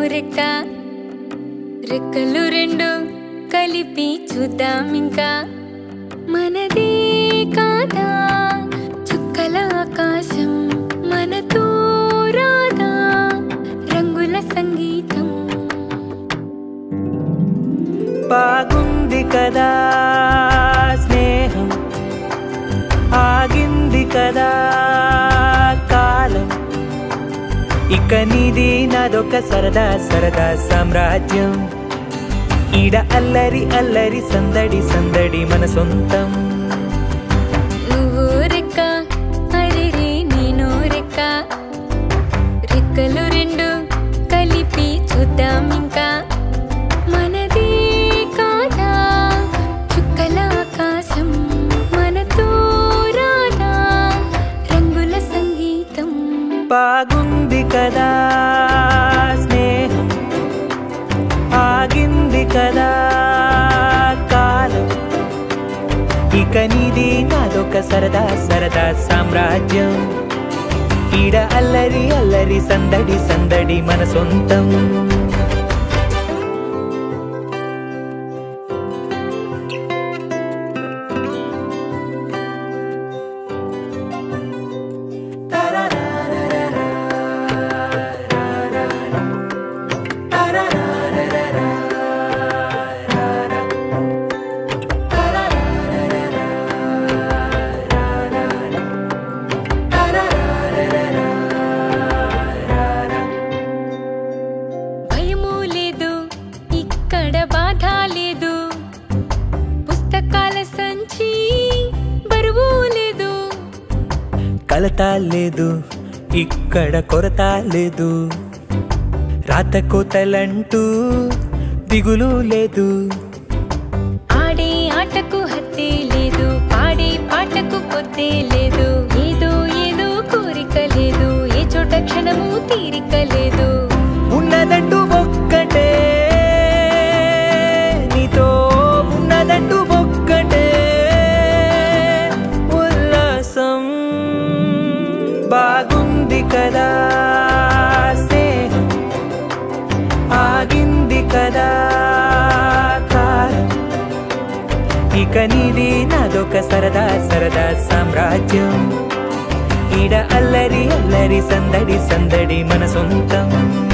రెక్క రెక్కలు రెండు కలిపి చూద్దాం ఇంకా మనదే కాదా చుక్కల ఆకాశం మనతో రాదా రంగుల సంగీతం బాగుంది కదా స్నేహం ఆగింది కదా కాలం ఇక నీది నాదొక సరదా సరదా సామ్రాజ్యం ఈడ అల్లరి అల్లరి సందడి సందడి మన సొంతం నువ్వు రెక్క అరిరి నేను రెక్క రెక్కలు రెండు కలిపి చూద్దాం ఇంకా మనదే కాదా చుక్కల ఆకాశం మనతో రాదా రంగుల సంగీతం బాగుంది కదా స్నేహం ఆగింది కదా కాలం ఇక నీది నాదొక సరదా సరదా సామ్రాజ్యం ఈడ అల్లరి అల్లరి సందడి సందడి మన సొంతం భయము లేదు ఇక్కడ బాధ లేదు పుస్తకాల సంచి బరువు లేదు కలత లేదు ఇక్కడ కొరత లేదు రాత కోతలంటూ దిగులు లేదు ఆడే ఆటకు హత్తే లేదు పాడే పాటకు పొత్తే లేదు ఏదో ఏదో కోరిక లేదు ఏ చోట క్షణము తీరిక లేదు ఉన్నదంటూ ఒక్కటే నీతో ఉన్నదంటూ ఒక్కటే ఉల్లాసం బాగుంది కదా స్నేహం ఆగింది కదా కాలం ఇక నీది నాదొక సరదా సరదా సామ్రాజ్యం ఈడ అల్లరి అల్లరి సందడి సందడి మన సొంతం